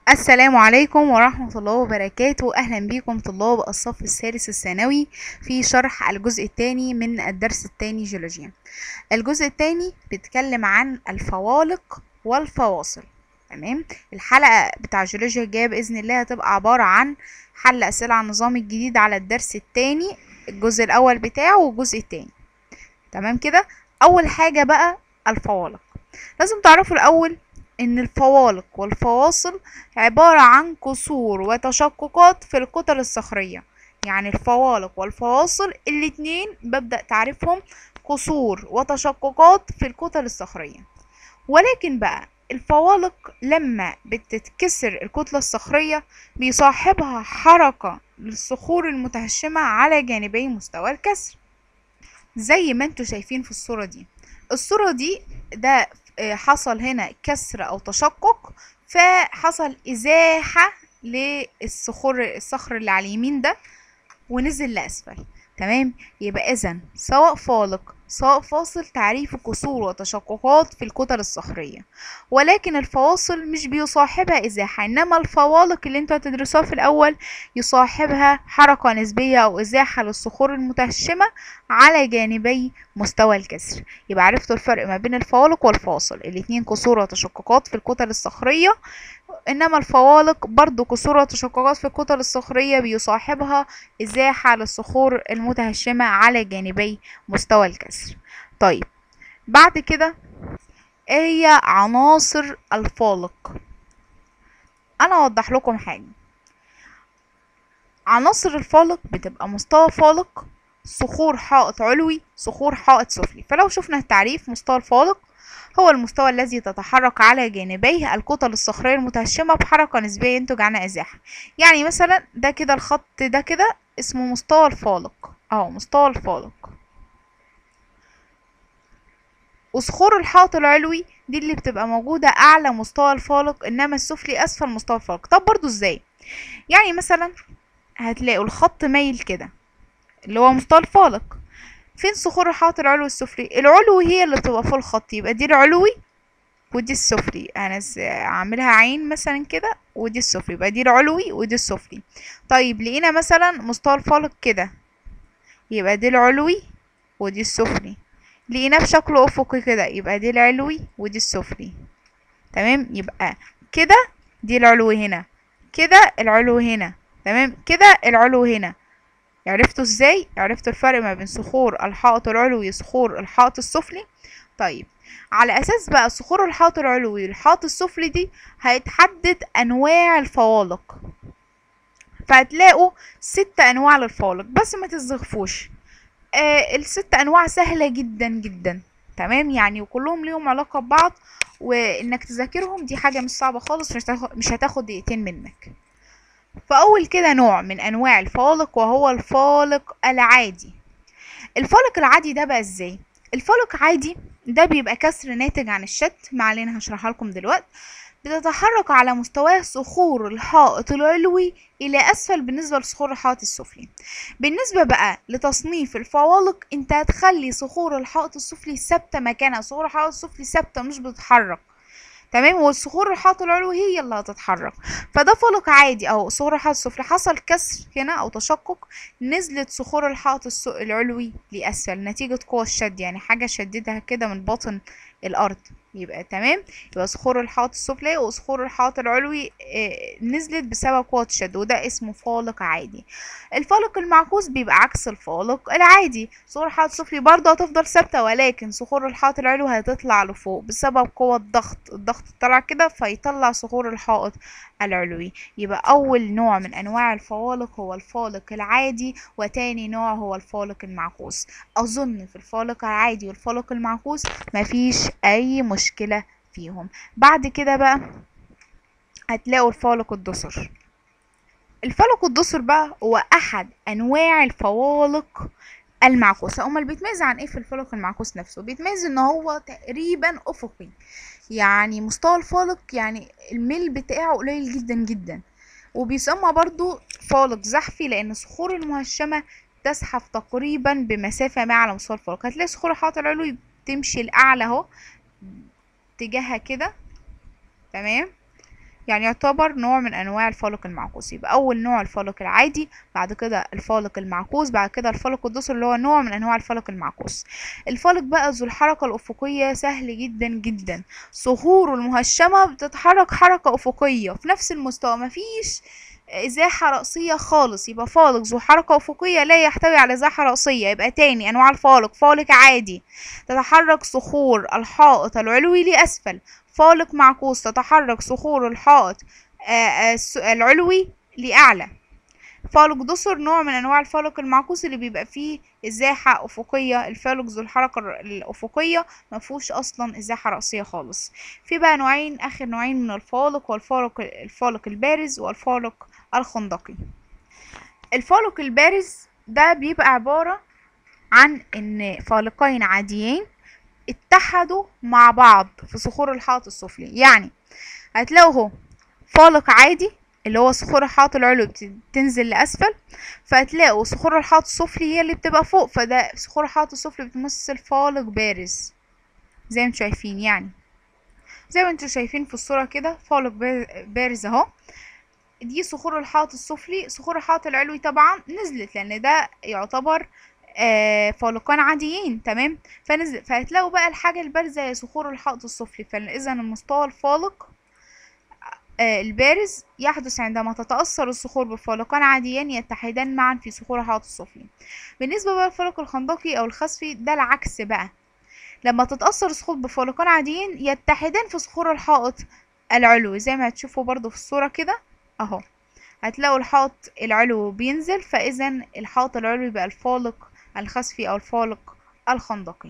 السلام عليكم ورحمة الله وبركاته أهلا بكم طلاب الصف الثالث الثانوي في شرح الجزء الثاني من الدرس الثاني جيولوجيا الجزء الثاني بيتكلم عن الفوالق والفواصل تمام الحلقة بتاع جيولوجيا الجاية بإذن الله هتبقى عبارة عن حل أسئلة عن النظام الجديد على الدرس الثاني الجزء الأول بتاعه والجزء الثاني تمام كده أول حاجة بقى الفوالق لازم تعرفوا الأول إن الفوالق والفواصل عبارة عن كسور وتشققات في الكتل الصخرية يعني الفوالق والفواصل الاتنين ببدأ تعرفهم كسور وتشققات في الكتل الصخرية ولكن بقى الفوالق لما بتتكسر الكتلة الصخرية بيصاحبها حركة للصخور المتهشمة على جانبي مستوى الكسر زي ما انتوا شايفين في الصورة دي الصورة دي ده حصل هنا كسر او تشقق فحصل ازاحة للصخور الصخر اللي على اليمين ده ونزل لاسفل تمام يبقى اذا سواء فالق سواء فاصل تعريف كسور وتشققات في الكتل الصخرية ولكن الفواصل مش بيصاحبها ازاحة انما الفوالق اللي انتوا هتدرسوها في الاول يصاحبها حركة نسبية او ازاحة للصخور المتهشمة على جانبي مستوى الكسر يبقى عرفتوا الفرق ما بين الفوالق والفاصل الاتنين كسور وتشققات في الكتل الصخرية انما الفوالق برضو كسور وتشققات في الكتل الصخرية بيصاحبها ازاحة للصخور المتهشمة على جانبي مستوى الكسر طيب بعد كده ايه هي عناصر الفالق انا اوضح لكم حاجة عناصر الفالق بتبقى مستوى فالق صخور حائط علوي صخور حائط سفلي فلو شفنا التعريف مستوى الفالق هو المستوى الذي تتحرك على جانبيه الكتل الصخرية المتهشمة بحركة نسبية ينتج عنها إزاحة يعني مثلا ده كده الخط ده كده اسمه مستوى الفالق اهو مستوى الفالق وصخور الحائط العلوي دي اللي بتبقى موجودة أعلى مستوى الفالق إنما السفلي أسفل مستوى الفالق طب برضو إزاي يعني مثلا هتلاقوا الخط مايل كده اللي هو مستوى الفالق فين صخور الحائط العلوي السفلي العلوي هي اللي بتبقى فوق الخط يبقى دي العلوي ودي السفلي انا اعملها عين مثلا كده ودي السفلي يبقى دي العلوي ودي السفلي طيب لقينا مثلا مستوى الفالق كده يبقى دي العلوي ودي السفلي لقيناه بشكل افقي كده يبقى دي العلوي ودي السفلي تمام يبقى كده دي العلوي هنا كده العلوي هنا تمام كده العلوي هنا عرفتوا ازاي عرفتوا الفرق ما بين صخور الحائط العلوي وصخور الحائط السفلي طيب على اساس بقى صخور الحائط العلوي والحائط السفلي دي هيتحدد انواع الفوالق فهتلاقوا ست انواع للفوالق بس ما تزغفوش آه الست انواع سهلة جدا جدا تمام يعني وكلهم ليهم علاقة ببعض وانك تذاكرهم دي حاجة مش صعبة خالص مش هتاخد, مش هتاخد دقيقتين منك فأول كده نوع من أنواع الفالق وهو الفالق العادي الفالق العادي ده بقى ازاي الفالق عادي ده بيبقى كسر ناتج عن الشد ما علينا هشرحها لكم دلوقتي بتتحرك على مستوى صخور الحائط العلوي إلى أسفل بالنسبة لصخور الحائط السفلي بالنسبة بقى لتصنيف الفوالق انت هتخلي صخور الحائط السفلي ثابتة مكانها صخور الحائط السفلي ثابتة مش بتتحرك تمام والصخور الحائط العلوي هي اللي هتتحرك فده فالق عادي او صخور الحائط السفلي حصل كسر هنا او تشقق نزلت صخور الحائط العلوي لاسفل نتيجة قوة الشد يعني حاجة شددها كده من باطن الارض يبقى تمام يبقى صخور الحائط السفلي وصخور الحائط العلوي آه نزلت بسبب قوة الشد وده اسمه فالق عادي الفالق المعكوس بيبقى عكس الفالق العادي صخور الحائط السفلي برضه هتفضل ثابتة ولكن صخور الحائط العلوي هتطلع لفوق بسبب قوة ضغط الضغط طلع كده فيطلع صخور الحائط العلوي يبقى أول نوع من أنواع الفوالق هو الفالق العادي وتاني نوع هو الفالق المعكوس أظن في الفالق العادي والفالق المعكوس مفيش أي مشكلة فيهم بعد كده بقى هتلاقوا الفالق الدسر الفالق الدسر بقى هو أحد أنواع الفوالق المعكوسة أمال بيتميز عن إيه في الفالق المعكوس نفسه بيتميز إن هو تقريبا أفقي يعني مستوى الفالق يعني الميل بتاعه قليل جدا جدا وبيسمى برضو فالق زحفي لأن الصخور المهشمة تزحف تقريبا بمسافة ما على مستوى الفالق هتلاقي صخور الحائط العلوي بتمشي لأعلى اهو اتجاهها كده تمام يعني يعتبر نوع من انواع الفالق المعكوس يبقى اول نوع الفالق العادي بعد كده الفالق المعكوس بعد كده الفالق الدسر اللي هو نوع من انواع الفالق المعكوس الفالق بقى ذو الحركة الافقية سهل جدا جدا صخوره المهشمة بتتحرك حركة افقية في نفس المستوى مفيش ازاحة رأسية خالص يبقى فالق ذو حركة افقية لا يحتوي على ازاحة رأسية يبقى تاني انواع الفالق فالق عادي تتحرك صخور الحائط العلوي لأسفل فالق معكوس تتحرك صخور الحائط العلوي لأعلى فالق دسر نوع من انواع الفالق المعكوس اللي بيبقى فيه ازاحة افقية الفالق ذو الحركة الافقية مفهوش اصلا ازاحة رأسية خالص في بقى نوعين اخر نوعين من الفالق والفالق الفالق البارز والفالق الخندقي الفالق البارز ده بيبقى عبارة عن ان فالقين عاديين اتحدوا مع بعض في صخور الحائط السفلي يعني هتلاقوا اهو فالق عادي اللي هو صخور الحائط العلوي بتنزل لأسفل فهتلاقوا صخور الحائط السفلي هي اللي بتبقى فوق فده صخور الحائط السفلي بتمثل فالق بارز زي ما انتوا شايفين يعني زي ما انتوا شايفين في الصورة كده فالق بارز اهو دي صخور الحائط السفلي صخور الحائط العلوي طبعا نزلت لان ده يعتبر آه فالقان عاديين تمام فنزل فهتلاقوا بقى الحاجة البارزة هي صخور الحائط السفلي فإذا المستوى الفالق آه البارز يحدث عندما تتأثر الصخور بفالقان عاديان يتحدان معا في صخور الحائط السفلي بالنسبة بقى للفالق الخندقي أو الخسفي ده العكس بقى لما تتأثر الصخور بفالقان عاديين يتحدان في صخور الحائط العلوي زي ما هتشوفوا برضو في الصورة كده اهو هتلاقوا الحائط العلوي بينزل فإذا الحائط العلوي بقى الفالق الخسفي أو الفالق الخندقي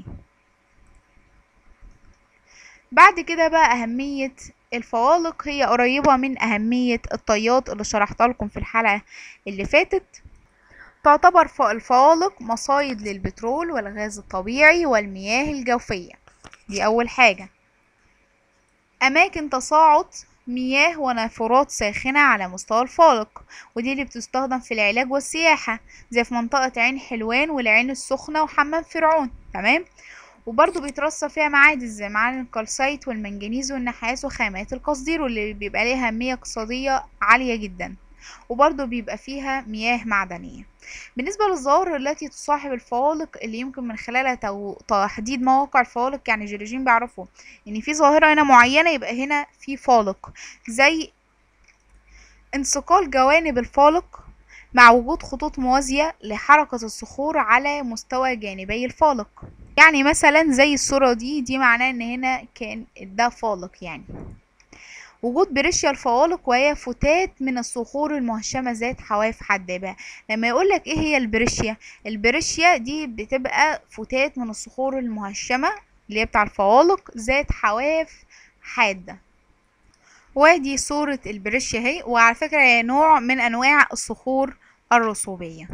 بعد كده بقى أهمية الفوالق هي قريبة من أهمية الطيات اللي شرحتها لكم في الحلقة اللي فاتت تعتبر الفوالق مصايد للبترول والغاز الطبيعي والمياه الجوفية دي أول حاجة أماكن تصاعد مياه ونافورات ساخنة على مستوى الفالق ودي اللي بتستخدم في العلاج والسياحة زي في منطقة عين حلوان والعين السخنة وحمام فرعون تمام وبرضه بيترصى فيها معادن زي معادن الكالسيت والمنجنيز والنحاس وخامات القصدير واللي بيبقى ليها أهمية اقتصادية عالية جدا وبرضه بيبقى فيها مياه معدنية بالنسبة للظواهر التي تصاحب الفوالق اللي يمكن من خلالها تو... تحديد مواقع الفوالق يعني الجيولوجيين بيعرفوا ان في ظاهرة هنا معينة يبقى هنا في فالق زي انسقال جوانب الفالق مع وجود خطوط موازية لحركة الصخور على مستوى جانبي الفالق يعني مثلا زي الصورة دي دي معناه ان هنا كان ده فالق يعني وجود بريشيا الفوالق وهي فتات من الصخور المهشمة ذات حواف حادة لما يقولك ايه هي البريشيا البريشيا دي بتبقى فتات من الصخور المهشمة اللي هي بتاع الفوالق ذات حواف حادة وادي صورة البريشيا اهي وعلى فكرة هي نوع من انواع الصخور الرسوبية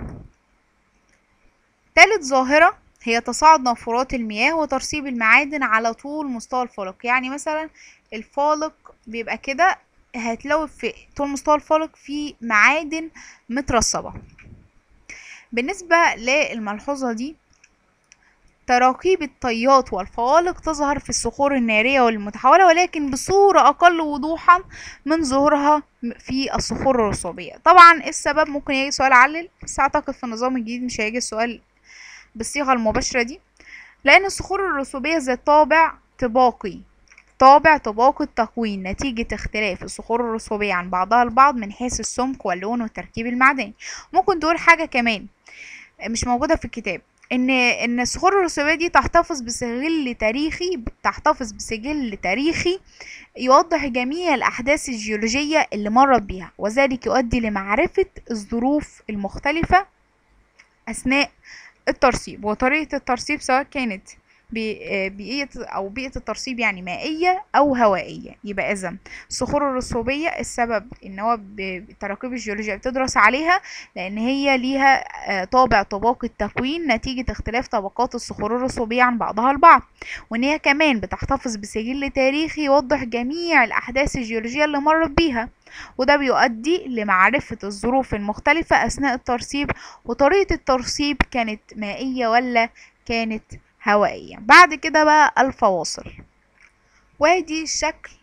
تالت ظاهرة هي تصاعد نافورات المياه وترسيب المعادن على طول مستوى الفالق يعني مثلا الفالق بيبقى كده هتلاقوا في طول مستوى الفالق في معادن مترسبة بالنسبة للملحوظة دي تراكيب الطيات والفوالق تظهر في الصخور النارية والمتحولة ولكن بصورة أقل وضوحا من ظهورها في الصخور الرسوبية طبعا السبب ممكن يجي سؤال علل بس أعتقد في النظام الجديد مش هيجي السؤال بالصيغة المباشرة دي لأن الصخور الرسوبية ذات طابع طباقي طابع طباقي التكوين نتيجة اختلاف الصخور الرسوبية عن بعضها البعض من حيث السمك واللون والتركيب المعدني ممكن تقول حاجة كمان مش موجودة في الكتاب ان ان الصخور الرسوبيه دي تحتفظ بسجل تاريخي تحتفظ بسجل تاريخي يوضح جميع الاحداث الجيولوجيه اللي مرت بيها وذلك يؤدي لمعرفه الظروف المختلفه اثناء الترسيب وطريقه الترسيب سواء كانت بيئة أو بيئة الترسيب يعني مائية أو هوائية يبقى إذا الصخور الرسوبية السبب إن هو التراكيب الجيولوجية بتدرس عليها لأن هي ليها طابع طباقي التكوين نتيجة اختلاف طبقات الصخور الرسوبية عن بعضها البعض وإن هي كمان بتحتفظ بسجل تاريخي يوضح جميع الأحداث الجيولوجية اللي مرت بيها وده بيؤدي لمعرفة الظروف المختلفة أثناء الترسيب وطريقة الترسيب كانت مائية ولا كانت هوائية بعد كده بقى الفواصل وادي شكل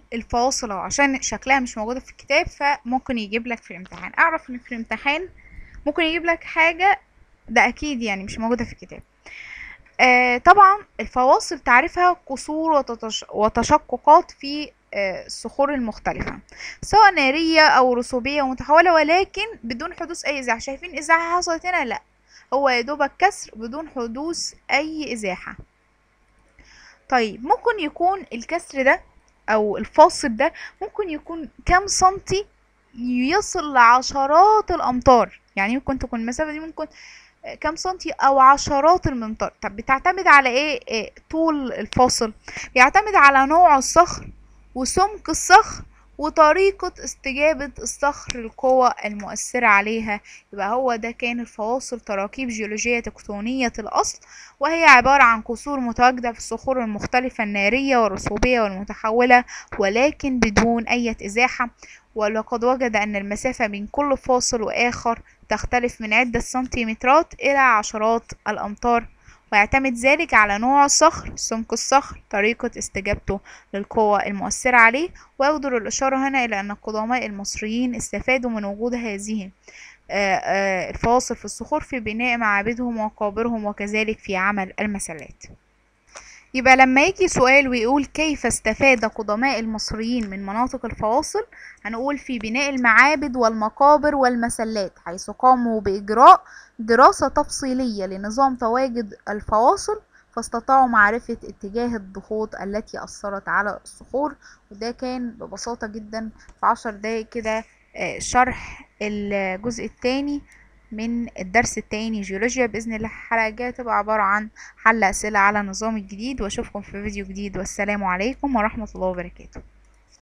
الفواصل أهو عشان شكلها مش موجودة في الكتاب فممكن يجيب لك في الامتحان اعرف ان في الامتحان ممكن يجيب لك حاجة ده اكيد يعني مش موجودة في الكتاب آه طبعا الفواصل تعرفها قصور وتتش... وتشققات في آه الصخور المختلفة سواء نارية أو رسوبية ومتحولة ولكن بدون حدوث أي إزاحة شايفين إزاحة حصلت هنا لأ هو يدوبك كسر بدون حدوث أي إزاحة طيب ممكن يكون الكسر ده أو الفاصل ده ممكن يكون كام سنتي يصل لعشرات الأمتار يعني ممكن تكون المسافة دي ممكن كام سنتي او عشرات الامتار طب بتعتمد على ايه, إيه طول الفاصل بيعتمد على نوع الصخر وسمك الصخر وطريقة استجابة الصخر للقوة المؤثرة عليها يبقى هو ده كان الفواصل تراكيب جيولوجية تكتونية الأصل وهي عبارة عن قصور متواجدة في الصخور المختلفة النارية والرسوبية والمتحولة ولكن بدون أي إزاحة ولقد وجد أن المسافة بين كل فاصل وآخر تختلف من عدة سنتيمترات إلى عشرات الأمتار ويعتمد ذلك على نوع الصخر سمك الصخر طريقة استجابته للقوة المؤثرة عليه ويقدر الإشارة هنا إلى أن القدماء المصريين استفادوا من وجود هذه الفواصل في الصخور في بناء معابدهم ومقابرهم وكذلك في عمل المسلات يبقى لما يجي سؤال ويقول كيف استفاد قدماء المصريين من مناطق الفواصل هنقول في بناء المعابد والمقابر والمسلات حيث قاموا بإجراء دراسة تفصيلية لنظام تواجد الفواصل فاستطاعوا معرفة اتجاه الضغوط التي أثرت على الصخور وده كان ببساطة جدا في عشر دقايق كده شرح الجزء الثاني من الدرس التاني جيولوجيا بإذن الله الحلقة الجاية تبقى عبارة عن حل أسئلة على النظام الجديد وأشوفكم في فيديو جديد والسلام عليكم ورحمة الله وبركاته